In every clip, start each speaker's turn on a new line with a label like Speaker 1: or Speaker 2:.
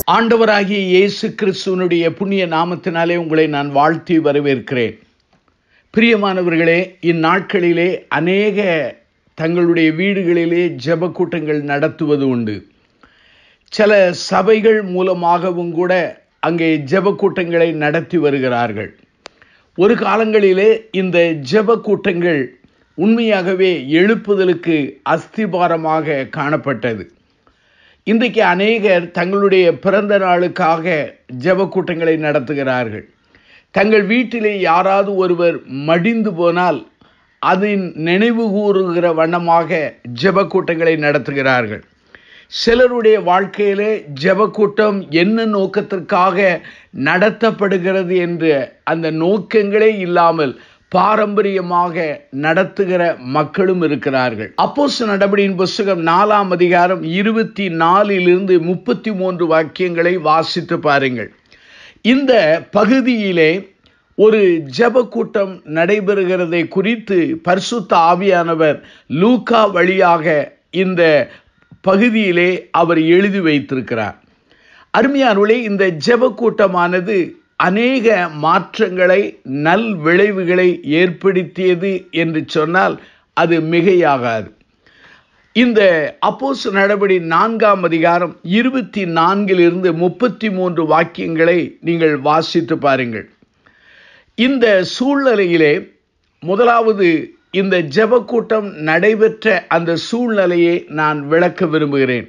Speaker 1: ஆண்டவராகிய இயேசு கிறிஸ்துவனுடைய புண்ணிய நாமத்தினாலே உங்களை நான் வாழ்த்தி வரவேற்கிறேன் பிரியமானவர்களே இந்நாட்களிலே அநேக தங்களுடைய வீடுகளிலே ஜெப கூட்டங்கள் நடத்துவது உண்டு சில சபைகள் மூலமாகவும் கூட அங்கே ஜெப கூட்டங்களை நடத்தி வருகிறார்கள் ஒரு காலங்களிலே இந்த ஜெப கூட்டங்கள் உண்மையாகவே எழுப்புதலுக்கு அஸ்திபாரமாக காணப்பட்டது இன்றைக்கு அநேகர் தங்களுடைய பிறந்த நாளுக்காக ஜெப கூட்டங்களை நடத்துகிறார்கள் தங்கள் வீட்டிலே யாராவது ஒருவர் மடிந்து போனால் அதன் நினைவு கூறுகிற வண்ணமாக ஜெப கூட்டங்களை நடத்துகிறார்கள் சிலருடைய வாழ்க்கையிலே ஜெப கூட்டம் என்ன நோக்கத்திற்காக நடத்தப்படுகிறது என்ற அந்த நோக்கங்களே இல்லாமல் பாரம்பரியமாக நடத்துகிற மக்களும் இருக்கிறார்கள் அப்போஸ் நடபடியின் புஸ்தகம் நாலாம் அதிகாரம் இருபத்தி நாலிலிருந்து முப்பத்தி மூன்று வாக்கியங்களை வாசித்து பாருங்கள் இந்த பகுதியிலே ஒரு ஜெப கூட்டம் நடைபெறுகிறதை குறித்து பரிசுத்த ஆவியானவர் லூகா வழியாக இந்த பகுதியிலே அவர் எழுதி வைத்திருக்கிறார் அருமையானவர்களே இந்த ஜெப கூட்டமானது அநேக மாற்றங்களை நல் விளைவுகளை ஏற்படுத்தியது என்று சொன்னால் அது மிகையாகாது இந்த அப்போஸ் நடபடி நான்காம் அதிகாரம் இருபத்தி நான்கிலிருந்து முப்பத்தி மூன்று வாக்கியங்களை நீங்கள் வாசித்து பாருங்கள் இந்த சூழ்நிலையிலே முதலாவது இந்த ஜெப கூட்டம் நடைபெற்ற அந்த சூழ்நிலையை நான் விளக்க விரும்புகிறேன்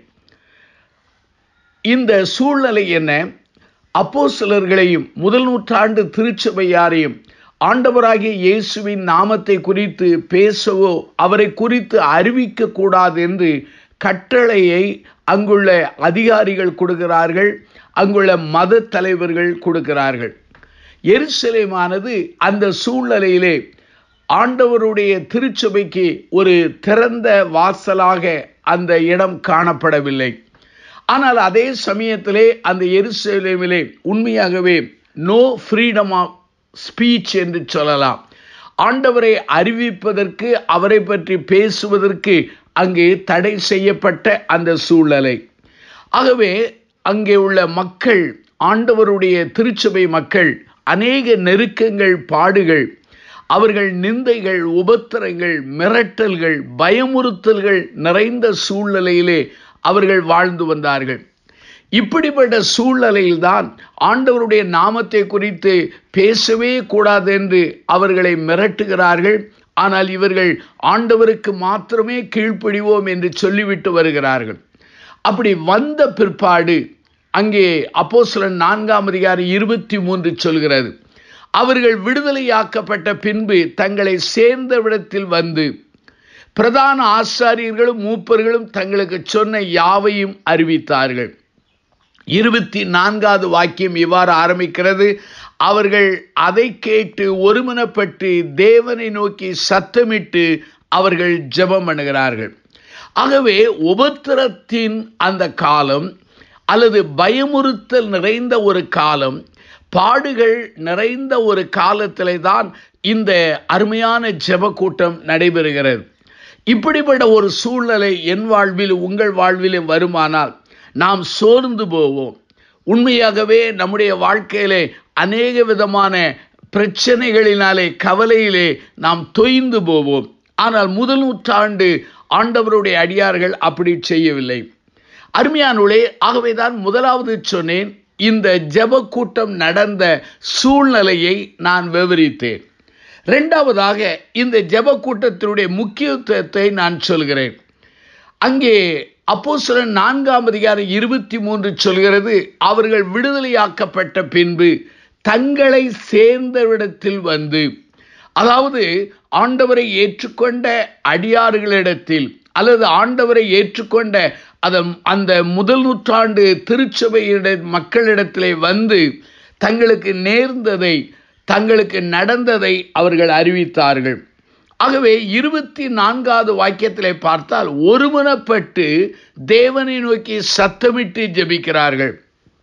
Speaker 1: இந்த சூழ்நிலை என்ன அப்போ சிலர்களையும் முதல் நூற்றாண்டு திருச்சபையாரையும் ஆண்டவராகிய இயேசுவின் நாமத்தை குறித்து பேசவோ அவரை குறித்து அறிவிக்க கூடாது என்று கட்டளையை அங்குள்ள அதிகாரிகள் கொடுக்கிறார்கள் அங்குள்ள மத தலைவர்கள் கொடுக்கிறார்கள் எருசலேமானது அந்த சூழ்நிலையிலே ஆண்டவருடைய திருச்சபைக்கு ஒரு திறந்த வாசலாக அந்த இடம் காணப்படவில்லை ஆனால் அதே சமயத்திலே அந்த எருசலேமிலே உண்மையாகவே நோ ஃப்ரீடம் ஆஃப் ஸ்பீச் என்று சொல்லலாம் ஆண்டவரை அறிவிப்பதற்கு அவரை பற்றி பேசுவதற்கு அங்கே தடை செய்யப்பட்ட அந்த சூழ்நிலை ஆகவே அங்கே உள்ள மக்கள் ஆண்டவருடைய திருச்சபை மக்கள் அநேக நெருக்கங்கள் பாடுகள் அவர்கள் நிந்தைகள் உபத்திரங்கள் மிரட்டல்கள் பயமுறுத்தல்கள் நிறைந்த சூழ்நிலையிலே அவர்கள் வாழ்ந்து வந்தார்கள் இப்படிப்பட்ட சூழ்நிலையில்தான் ஆண்டவருடைய நாமத்தை குறித்து பேசவே கூடாது என்று அவர்களை மிரட்டுகிறார்கள் ஆனால் இவர்கள் ஆண்டவருக்கு மாத்திரமே கீழ்ப்படிவோம் என்று சொல்லிவிட்டு வருகிறார்கள் அப்படி வந்த பிற்பாடு அங்கே அப்போ சில நான்காம் அதிகாரி இருபத்தி மூன்று சொல்கிறது அவர்கள் விடுதலையாக்கப்பட்ட பின்பு தங்களை சேர்ந்த விடத்தில் வந்து பிரதான ஆசாரியர்களும் மூப்பர்களும் தங்களுக்கு சொன்ன யாவையும் அறிவித்தார்கள் இருபத்தி நான்காவது வாக்கியம் இவ்வாறு ஆரம்பிக்கிறது அவர்கள் அதை கேட்டு ஒருமனப்பட்டு தேவனை நோக்கி சத்தமிட்டு அவர்கள் ஜெபம் பண்ணுகிறார்கள் ஆகவே உபத்திரத்தின் அந்த காலம் அல்லது பயமுறுத்தல் நிறைந்த ஒரு காலம் பாடுகள் நிறைந்த ஒரு காலத்திலே தான் இந்த அருமையான ஜெப கூட்டம் நடைபெறுகிறது இப்படிப்பட்ட ஒரு சூழ்நிலை என் வாழ்வில் உங்கள் வாழ்விலும் வருமானால் நாம் சோர்ந்து போவோம் உண்மையாகவே நம்முடைய வாழ்க்கையிலே அநேக விதமான பிரச்சனைகளினாலே கவலையிலே நாம் தொய்ந்து போவோம் ஆனால் முதல் நூற்றாண்டு ஆண்டவருடைய அடியார்கள் அப்படி செய்யவில்லை அருமையானுளே ஆகவேதான் முதலாவது சொன்னேன் இந்த ஜெப கூட்டம் நடந்த சூழ்நிலையை நான் விவரித்தேன் ரெண்டாவதாக இந்த ஜெப கூட்டத்தினுடைய முக்கியத்துவத்தை நான் சொல்கிறேன் அங்கே அப்போ சில நான்காம் அதிகாரம் இருபத்தி மூன்று சொல்கிறது அவர்கள் விடுதலையாக்கப்பட்ட பின்பு தங்களை சேர்ந்தவிடத்தில் வந்து அதாவது ஆண்டவரை ஏற்றுக்கொண்ட அடியார்களிடத்தில் அல்லது ஆண்டவரை ஏற்றுக்கொண்ட அதன் அந்த முதல் நூற்றாண்டு திருச்சபையிட மக்களிடத்திலே வந்து தங்களுக்கு நேர்ந்ததை தங்களுக்கு நடந்ததை அவர்கள் அறிவித்தார்கள் ஆகவே இருபத்தி நான்காவது வாக்கியத்திலே பார்த்தால் ஒருமனப்பட்டு தேவனை நோக்கி சத்தமிட்டு ஜெபிக்கிறார்கள்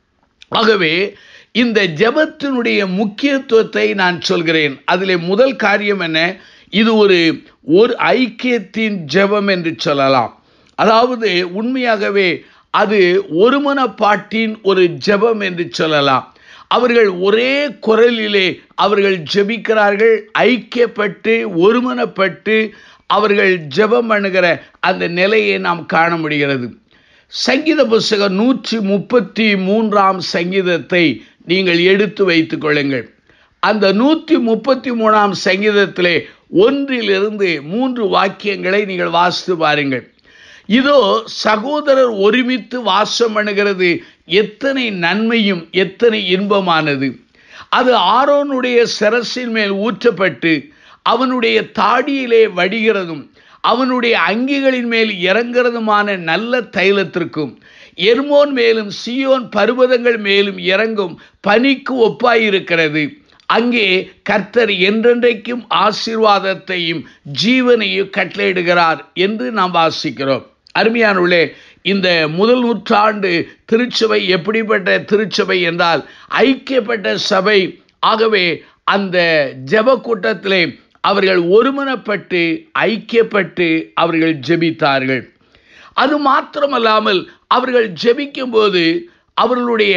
Speaker 1: ஆகவே இந்த ஜெபத்தினுடைய முக்கியத்துவத்தை நான் சொல்கிறேன் அதிலே முதல் காரியம் என்ன இது ஒரு ஒரு ஐக்கியத்தின் ஜெபம் என்று சொல்லலாம் அதாவது உண்மையாகவே அது ஒருமனப்பாட்டின் ஒரு ஜெபம் என்று சொல்லலாம் அவர்கள் ஒரே குரலிலே அவர்கள் ஜெபிக்கிறார்கள் ஐக்கியப்பட்டு ஒருமனப்பட்டு அவர்கள் ஜெபம் பண்ணுகிற அந்த நிலையை நாம் காண முடிகிறது சங்கீத புஸ்தகம் நூற்றி முப்பத்தி மூன்றாம் சங்கீதத்தை நீங்கள் எடுத்து வைத்துக் கொள்ளுங்கள் அந்த நூற்றி முப்பத்தி மூணாம் சங்கீதத்திலே ஒன்றிலிருந்து மூன்று வாக்கியங்களை நீங்கள் வாசித்து பாருங்கள் இதோ சகோதரர் ஒருமித்து வாசம் பண்ணுகிறது எத்தனை நன்மையும் எத்தனை இன்பமானது அது ஆரோனுடைய சிரசின் மேல் ஊற்றப்பட்டு அவனுடைய தாடியிலே வடிகிறதும் அவனுடைய அங்கிகளின் மேல் இறங்குறதுமான நல்ல தைலத்திற்கும் எர்மோன் மேலும் சியோன் பர்வதங்கள் மேலும் இறங்கும் பனிக்கு ஒப்பாயிருக்கிறது அங்கே கர்த்தர் என்றென்றைக்கும் ஆசீர்வாதத்தையும் ஜீவனையும் கட்டளையிடுகிறார் என்று நாம் வாசிக்கிறோம் அருமையானுள்ளே இந்த முதல் நூற்றாண்டு திருச்சபை எப்படிப்பட்ட திருச்சபை என்றால் ஐக்கியப்பட்ட சபை ஆகவே அந்த ஜெப கூட்டத்திலே அவர்கள் ஒருமனப்பட்டு ஐக்கியப்பட்டு அவர்கள் ஜெபித்தார்கள் அது மாத்திரமல்லாமல் அவர்கள் ஜெபிக்கும் போது அவர்களுடைய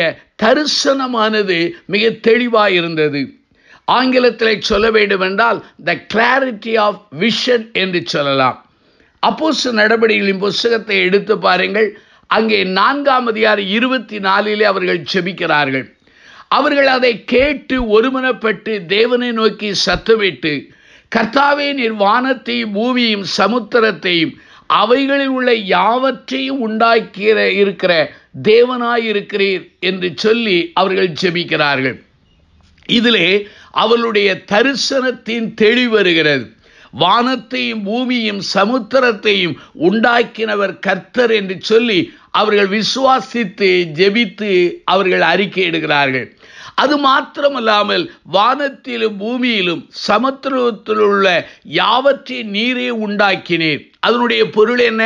Speaker 1: தரிசனமானது மிக தெளிவாக இருந்தது ஆங்கிலத்தில் சொல்ல வேண்டும் என்றால் த கிளாரிட்டி ஆஃப் விஷன் என்று சொல்லலாம் அப்போஸ் நடவடிக்கைகளின் புஸ்தகத்தை எடுத்து பாருங்கள் அங்கே நான்காம் அதிகாரி இருபத்தி நாலிலே அவர்கள் ஜெபிக்கிறார்கள் அவர்கள் அதை கேட்டு ஒருமனப்பட்டு தேவனை நோக்கி சத்தமிட்டு கர்த்தாவே நீர் வானத்தையும் பூமியையும் சமுத்திரத்தையும் அவைகளில் உள்ள யாவற்றையும் உண்டாக்கிற இருக்கிற தேவனாயிருக்கிறீர் என்று சொல்லி அவர்கள் ஜெபிக்கிறார்கள் இதிலே அவளுடைய தரிசனத்தின் தெளிவு வருகிறது வானத்தையும் பூமியும் சமுத்திரத்தையும் உண்டாக்கினவர் கர்த்தர் என்று சொல்லி அவர்கள் விசுவாசித்து ஜெபித்து அவர்கள் அறிக்கையிடுகிறார்கள் அது மாத்திரமல்லாமல் வானத்திலும் பூமியிலும் சமுத்திரத்தில் உள்ள யாவற்றை நீரே உண்டாக்கினேன் அதனுடைய பொருள் என்ன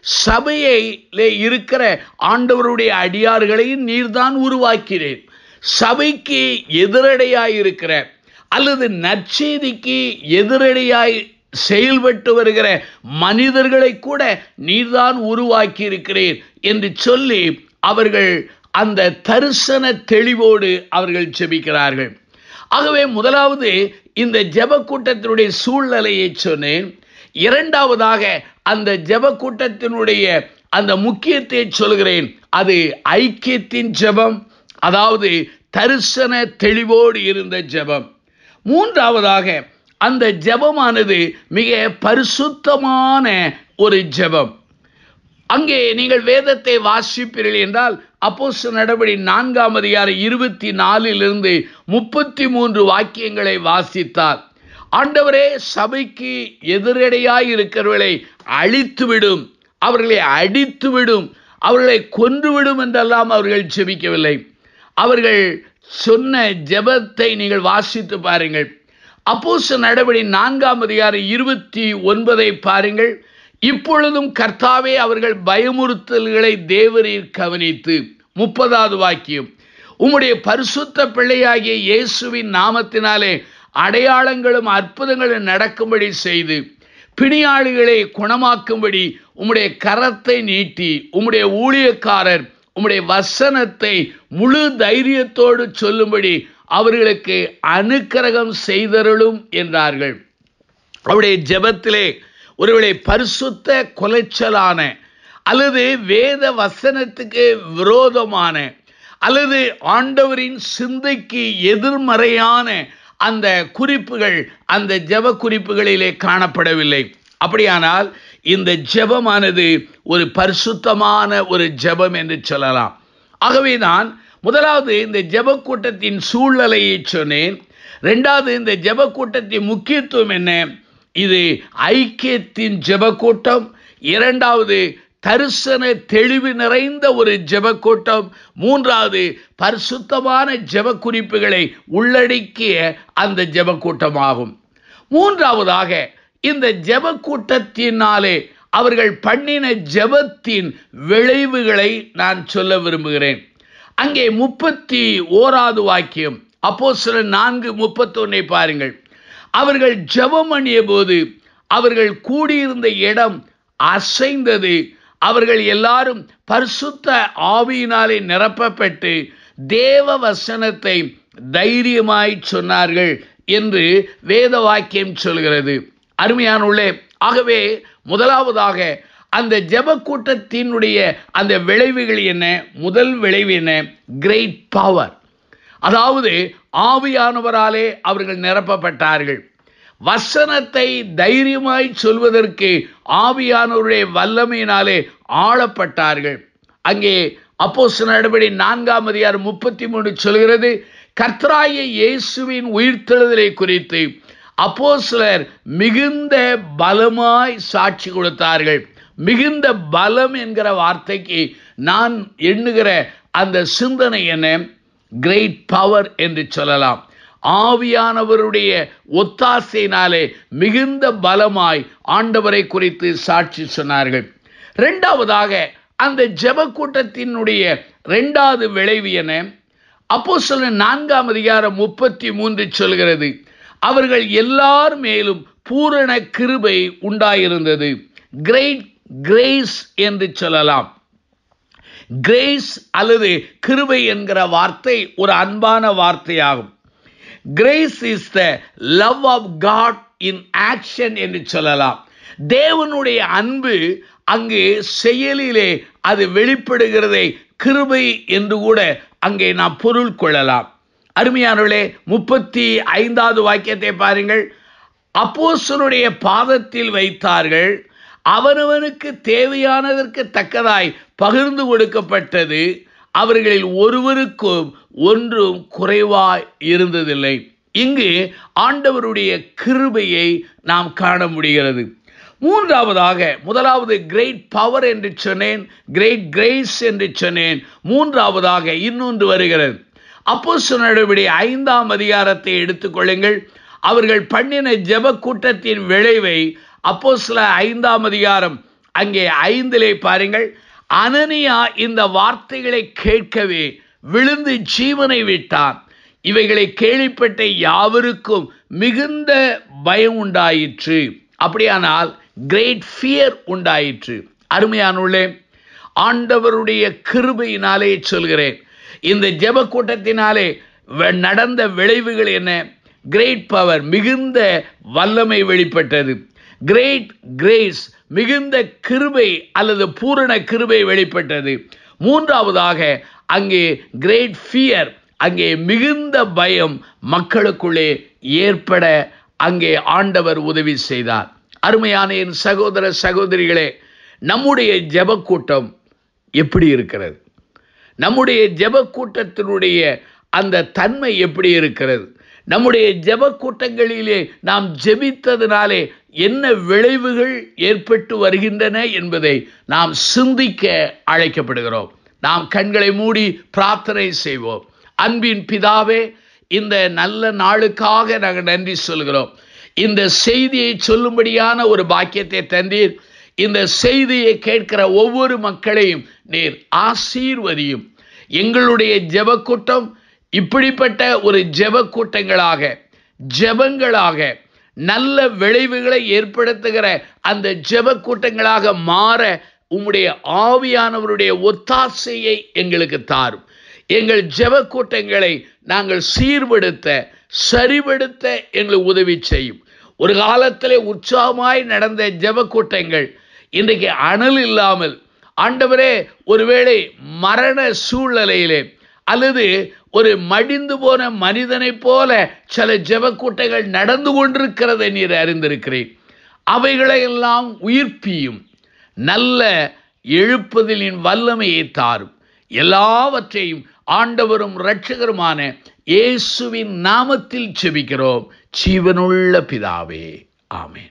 Speaker 1: சபையிலே இருக்கிற ஆண்டவருடைய அடியார்களையும் நீர்தான் உருவாக்கினேன் சபைக்கு எதிரடையாய் இருக்கிற அல்லது நற்செய்திக்கு எதிரடையாய் செயல்பட்டு வருகிற மனிதர்களை கூட நீர்தான் உருவாக்கி இருக்கிறேன் என்று சொல்லி அவர்கள் அந்த தரிசன தெளிவோடு அவர்கள் ஜெபிக்கிறார்கள் ஆகவே முதலாவது இந்த ஜெப கூட்டத்தினுடைய சூழ்நிலையை சொன்னேன் இரண்டாவதாக அந்த ஜெப கூட்டத்தினுடைய அந்த முக்கியத்தை சொல்கிறேன் அது ஐக்கியத்தின் ஜெபம் அதாவது தரிசன தெளிவோடு இருந்த ஜெபம் மூன்றாவதாக அந்த ஜெபமானது மிக பரிசுத்தமான ஒரு ஜெபம் அங்கே நீங்கள் வேதத்தை வாசிப்பீர்கள் என்றால் அப்போஸ் நடவடி நான்காம் அதிகாரம் இருபத்தி நாலிலிருந்து முப்பத்தி மூன்று வாக்கியங்களை வாசித்தார் ஆண்டவரே சபைக்கு எதிரடையாய் இருக்கிறவர்களை அழித்துவிடும் அவர்களை அடித்துவிடும் அவர்களை கொன்றுவிடும் என்றெல்லாம் அவர்கள் ஜெபிக்கவில்லை அவர்கள் சொன்ன ஜெபத்தை நீங்கள் வாசித்து பாருங்கள் அப்போஸ் நடவடி நான்காம் அதிகாரம் இருபத்தி ஒன்பதை பாருங்கள் இப்பொழுதும் கர்த்தாவே அவர்கள் பயமுறுத்தல்களை தேவரீர் கவனித்து முப்பதாவது வாக்கியம் உம்முடைய பரிசுத்த பிள்ளையாகிய இயேசுவின் நாமத்தினாலே அடையாளங்களும் அற்புதங்களும் நடக்கும்படி செய்து பிணியாளிகளை குணமாக்கும்படி உம்முடைய கரத்தை நீட்டி உம்முடைய ஊழியக்காரர் உம்முடைய வசனத்தை முழு தைரியத்தோடு சொல்லும்படி அவர்களுக்கு அனுக்கிரகம் செய்தருளும் என்றார்கள் அவருடைய ஜெபத்திலே ஒருவேளை பரிசுத்த கொலைச்சலான அல்லது வேத வசனத்துக்கு விரோதமான அல்லது ஆண்டவரின் சிந்தைக்கு எதிர்மறையான அந்த குறிப்புகள் அந்த ஜெப குறிப்புகளிலே காணப்படவில்லை அப்படியானால் இந்த ஜெபமானது ஒரு பரிசுத்தமான ஒரு ஜெபம் என்று சொல்லலாம் ஆகவே நான் முதலாவது இந்த ஜெப கூட்டத்தின் சூழ்நிலையை சொன்னேன் ரெண்டாவது இந்த ஜெப கூட்டத்தின் முக்கியத்துவம் என்ன இது ஐக்கியத்தின் ஜெப கூட்டம் இரண்டாவது தரிசன தெளிவு நிறைந்த ஒரு ஜெப கூட்டம் மூன்றாவது பரிசுத்தமான ஜெப குறிப்புகளை உள்ளடக்கிய அந்த ஜெப கூட்டமாகும் மூன்றாவதாக இந்த ஜெப கூட்டத்தினாலே அவர்கள் பண்ணின ஜெபத்தின் விளைவுகளை நான் சொல்ல விரும்புகிறேன் அங்கே முப்பத்தி ஓராவது வாக்கியம் அப்போ சில நான்கு முப்பத்தொன்னை பாருங்கள் அவர்கள் ஜெபம் பண்ணிய போது அவர்கள் கூடியிருந்த இடம் அசைந்தது அவர்கள் எல்லாரும் பரிசுத்த ஆவியினாலே நிரப்பப்பட்டு தேவ வசனத்தை தைரியமாய் சொன்னார்கள் என்று வேத வாக்கியம் சொல்கிறது அருமையான உள்ளே ஆகவே முதலாவதாக அந்த ஜெப கூட்டத்தினுடைய அந்த விளைவுகள் என்ன முதல் விளைவு என்ன கிரேட் பவர் அதாவது ஆவியானவராலே அவர்கள் நிரப்பப்பட்டார்கள் வசனத்தை தைரியமாய் சொல்வதற்கு ஆவியானவருடைய வல்லமையினாலே ஆளப்பட்டார்கள் அங்கே அப்போ நடபடி நான்காம் அதிகாரம் முப்பத்தி மூணு சொல்கிறது கர்த்தராய இயேசுவின் உயிர்த்தெழுதலை குறித்து அப்போ சிலர் மிகுந்த பலமாய் சாட்சி கொடுத்தார்கள் மிகுந்த பலம் என்கிற வார்த்தைக்கு நான் எண்ணுகிற அந்த சிந்தனை என்ன கிரேட் பவர் என்று சொல்லலாம் ஆவியானவருடைய ஒத்தாசையினாலே மிகுந்த பலமாய் ஆண்டவரை குறித்து சாட்சி சொன்னார்கள் இரண்டாவதாக அந்த ஜெப கூட்டத்தினுடைய இரண்டாவது விளைவு என அப்போ சொல்ல நான்காம் அதிகாரம் முப்பத்தி மூன்று சொல்கிறது அவர்கள் எல்லார் மேலும் பூரண கிருபை உண்டாயிருந்தது கிரேட் கிரேஸ் என்று சொல்லலாம் கிரேஸ் அல்லது கிருபை என்கிற வார்த்தை ஒரு அன்பான வார்த்தையாகும் grace is the love of God in action என்று சொல்லலாம் தேவனுடைய அன்பு அங்கு செயலிலே அது வெளிப்படுகிறதை கிருபை என்று கூட அங்கே நாம் பொருள் கொள்ளலாம் அருமையானவர்களே முப்பத்தி ஐந்தாவது வாக்கியத்தை பாருங்கள் அப்போசனுடைய பாதத்தில் வைத்தார்கள் அவனவனுக்கு தேவையானதற்கு தக்கதாய் பகிர்ந்து கொடுக்கப்பட்டது அவர்களில் ஒருவருக்கும் ஒன்றும் குறைவாய் இருந்ததில்லை இங்கு ஆண்டவருடைய கிருபையை நாம் காண முடிகிறது மூன்றாவதாக முதலாவது கிரேட் பவர் என்று சொன்னேன் கிரேட் கிரேஸ் என்று சொன்னேன் மூன்றாவதாக இன்னொன்று வருகிறது அப்போ சொன்னபடி ஐந்தாம் அதிகாரத்தை எடுத்துக்கொள்ளுங்கள் அவர்கள் பண்ணின ஜெப கூட்டத்தின் விளைவை அப்போ சில ஐந்தாம் அதிகாரம் அங்கே ஐந்திலே பாருங்கள் அனனியா இந்த வார்த்தைகளை கேட்கவே விழுந்து ஜீவனை விட்டான் இவைகளை கேள்விப்பட்ட யாவருக்கும் மிகுந்த பயம் உண்டாயிற்று அப்படியானால் கிரேட் ஃபியர் உண்டாயிற்று அருமையானுள்ளே ஆண்டவருடைய கிருபையினாலே சொல்கிறேன் இந்த ஜெப கூட்டத்தினாலே நடந்த விளைவுகள் என்ன கிரேட் பவர் மிகுந்த வல்லமை வெளிப்பட்டது கிரேட் கிரேஸ் மிகுந்த கிருபை அல்லது பூரண கிருபை வெளிப்பட்டது மூன்றாவதாக அங்கே கிரேட் ஃபியர் அங்கே மிகுந்த பயம் மக்களுக்குள்ளே ஏற்பட அங்கே ஆண்டவர் உதவி செய்தார் அருமையான என் சகோதர சகோதரிகளே நம்முடைய ஜெப கூட்டம் எப்படி இருக்கிறது நம்முடைய ஜெப கூட்டத்தினுடைய அந்த தன்மை எப்படி இருக்கிறது நம்முடைய ஜெப கூட்டங்களிலே நாம் ஜெபித்ததினாலே என்ன விளைவுகள் ஏற்பட்டு வருகின்றன என்பதை நாம் சிந்திக்க அழைக்கப்படுகிறோம் நாம் கண்களை மூடி பிரார்த்தனை செய்வோம் அன்பின் பிதாவே இந்த நல்ல நாளுக்காக நாங்கள் நன்றி சொல்கிறோம் இந்த செய்தியை சொல்லும்படியான ஒரு பாக்கியத்தை தந்தீர் இந்த செய்தியை கேட்கிற ஒவ்வொரு மக்களையும் நீர் ஆசீர்வதியும் எங்களுடைய ஜெப கூட்டம் இப்படிப்பட்ட ஒரு ஜெப கூட்டங்களாக ஜெபங்களாக நல்ல விளைவுகளை ஏற்படுத்துகிற அந்த ஜெப கூட்டங்களாக மாற உம்முடைய ஆவியானவருடைய ஒத்தாசையை எங்களுக்கு தாரும் எங்கள் ஜெப கூட்டங்களை நாங்கள் சீர்படுத்த சரிபடுத்த எங்களுக்கு உதவி செய்யும் ஒரு காலத்திலே உற்சாகமாய் நடந்த ஜெப கூட்டங்கள் இன்றைக்கு அனல் இல்லாமல் ஆண்டவரே ஒருவேளை மரண சூழ்நிலையிலே அல்லது ஒரு மடிந்து போன மனிதனைப் போல சில ஜெப கூட்டங்கள் நடந்து கொண்டிருக்கிறதை நீர் அறிந்திருக்கிறேன் அவைகளையெல்லாம் உயிர்ப்பியும் நல்ல எழுப்புதலின் வல்லமையை தாரும் எல்லாவற்றையும் ஆண்டவரும் இரட்சகருமான இயேசுவின் நாமத்தில் செபிக்கிறோம் ஜீவனுள்ள பிதாவே ஆமென்